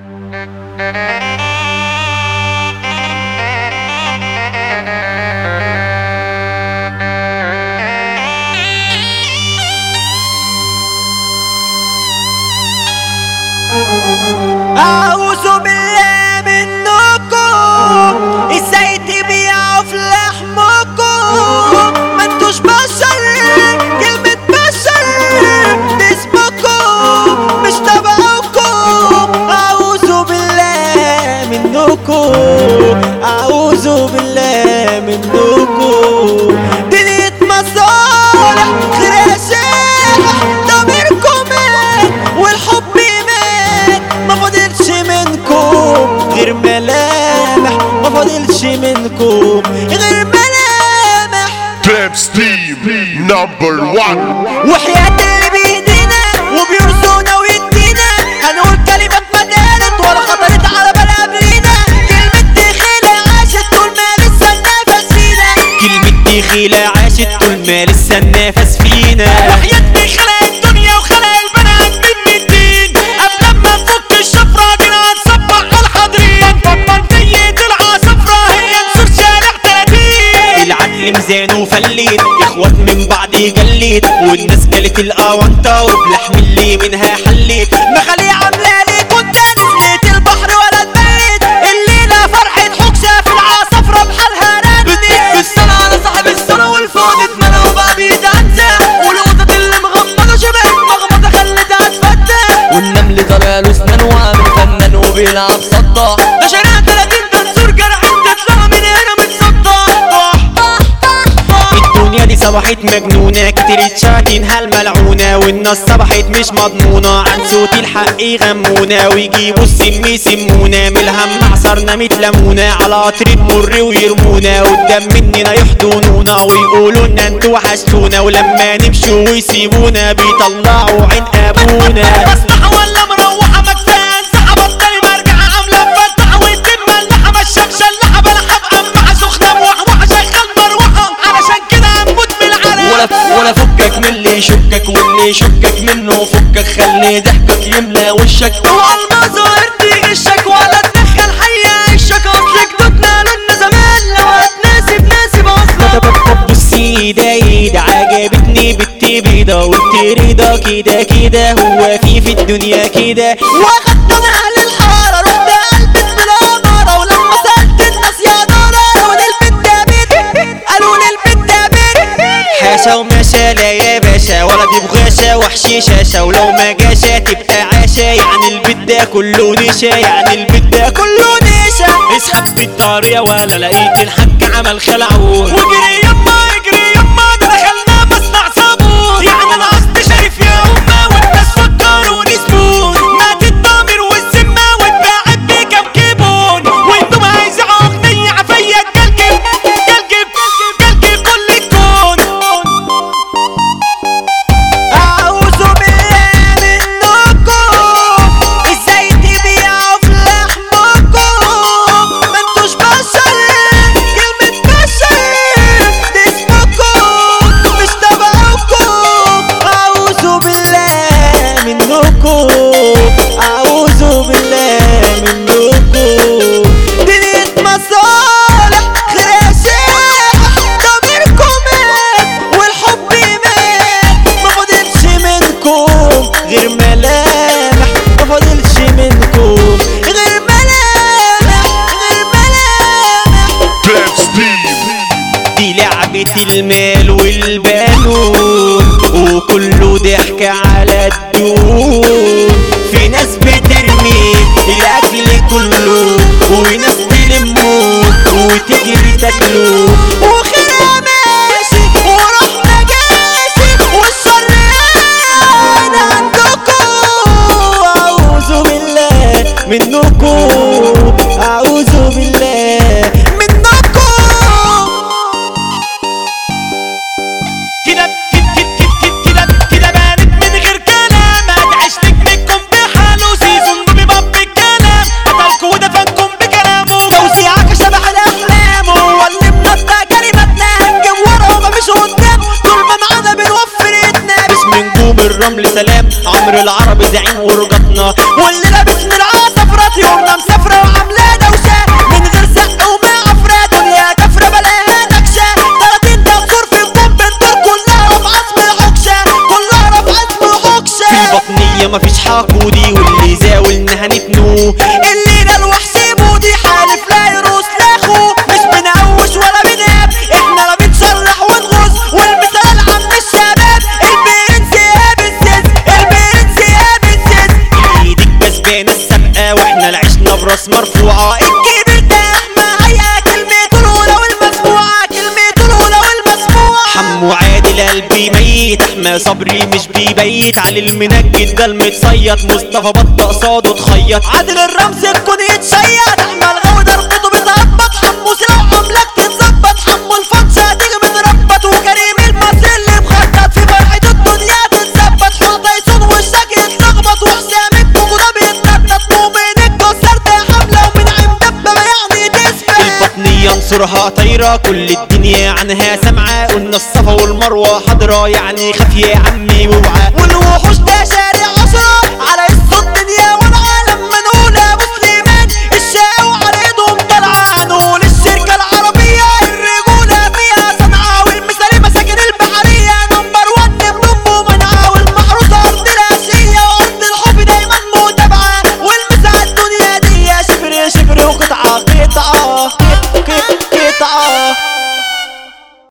أعوذ بالله منكم ازاي تبيعوا في لحمكم ما انتوش بشر كلمة بشر دي اسمكم مش تبعكم أعوذ بالله منكم أعوذ بالله منكم دنيا مصالح خير شيخ ضميركم مات والحب مات ما فاضلش منكم غير ملامح ما فاضلش منكم غير ملامح Trap Steve number one وحياة اللي بيدينا وبيرزقنا ويدينا هنقول كلمات ما اتقالت ولا خطرت على بال قبلينا كلمة دخيلة عاشت طول ما لسه النفس فينا كلمة دخيلة عاشت طول ما لسه النفس فينا وحياة خلق الدنيا وخلق البني ادمين من الدين قبل ما نفك الشفرة دينا هنصبح على الحاضرين منطقية العصفرة هي نصور شارع 30 العدل ميزانه فليت اخوات من بعض جليت والناس كلت الاونطه وبلحم اللي منها حليت مخالي عامله لي كنت نزلت البحر ولا اتبيت الليله فرحه حكشه في العصفره بحالها ردت بالسنه على صاحب السنه والفوق اتمنى وبقى بيتعزى والقطط اللي مغمضه شبهت مغمضه خلتها تفتح والنمل طالع له اسنان وعامل فنان وبيلعب صدع ده شارع 30 دنسور جرح تطلع من هنا متصدع الدنيا دي صبحت مجنونة كترت شاتينها الملعونة والناس صبحت مش مضمونة عن صوت الحق يغمونا ويجيبوا السم يسمونا من الهم عصرنا متلمونا على قطر المر ويرمونا قدام مننا يحضنونا ويقولوا لنا انتوا وحشتونا ولما نمشوا ويسيبونا بيطلعوا عين ابونا بسمع ولا مروحة مكفاية انسحب بطلي مرجع عاملة مفتحة والدم ملحة مشاك شلحة بلحة مقمحة سخنة موحوحة شغال مروحة علشان كده هنموت من العرق ولا ولا فكك من اللي يشكك واللي يشكك منه فكك خلي ضحكك يملى وشك اوعى المظاهر تغشك ولا تدخل حي عيشك اصل جدودنا قالولنا زمان لو هتناسب ناسب اصلا طب بصي ده ايه ده عجبتني بنتي بيضة قلت رضا كده كده هو في في الدنيا كده واخدت من اهل الحارة رحت قلبت بالعمارة ولما سألت الناس يا دارة قالوا لي البنت ده بيت قالوا لي البنت ده بيت حاشا ومشا لا يا باشا ولا دي بغاشا وحشي شاشة ولو ما جاشا تبقى عاشا يعني البيت ده كله نشا يعني البيت ده كله نشا اسحب في الطريق ولا لقيت الحاج عمل خلعون واجري يما اجري يما ده دخلنا مصنع صابون يعني انا قصدي شايف يا امه والناس فكروني زبون مات الضمير والذمه واتباعت بكام كيبون وانتم هيزعوا اغنيه عفيه تجلجب جلجب جلجب كل الكون أعوذ بالله منكم ازاي تبيعوا في لحمكم ما انتوش بشر كلمة بشر دي اسمكم مش تبعكم أعوذ بالله منكم أعوذ بالله منكم دنيا مصالح خير شيخ ضميركم مات والحب مات ما فاضلش منكم غير ملامح ما فاضلش منكم غير ملامح غير ملامح Trap Steve دي لعبة المال والبنون وكله ضحك على الدون في ناس بترمي الأكل كله وناس تلمه وتجري تاكله وخيرها ماشي ورحمة جاشي والشر قاعد عندكم أعوذ بالله منكم أعوذ بالله منكم كده كده كده كده كده كده بانت من غير كلام هتعيش نجمكم بحاله سيزون بيبقى بالكلام قتلكوا ودفنكم بكلامه توزيعك شبح الاحلام هو اللي منطق كلماتنا هنجيب ورا ومفيش قدام طول ما معانا بنوفر ايدنا باسم نجوم الرمل سلام عمرو العربي زعيم ورجتنا واللي لابس من العصفرات هنتنو اللي نال وحسيبه دي حالف لا يروس لاخو مش بنقوش ولا بناب احنا لا بنشرح ونغوص والمثال عم الشباب البرنس يا بالسيس البرنس يا بالسيس ايدك كسبانة السابقة واحنا العشنا براس مرفوعة الكبير ده احمى هيا كلمته الاولى والمسموعه كلمته الاولى والمسموعه حمو عادل قلبي ميت احمى صبري مش بيبيت علي المنجد ده المتصيط مصطفى بطة قصاده تخيط عادل الرمز الكون يتشيد احمى الغاوي ضربته بتهبط حمو سلاح عملك تتظبط حمو الفنشة تيجي متربط وكريم المصري اللي مخطط في فرحة الدنيا تتثبت حوض يسون وشك يتلخبط وحسام الكوكو ده بيتنطط مؤمن الكسر ده حملة ومن عين دبة يعني تثبت البطنية انصرها طايرة كل الدنيا عنها سامعة قلنا الصفا والمروة حضرة يعني خاف يا عمي واوعى والوحوش ده شارع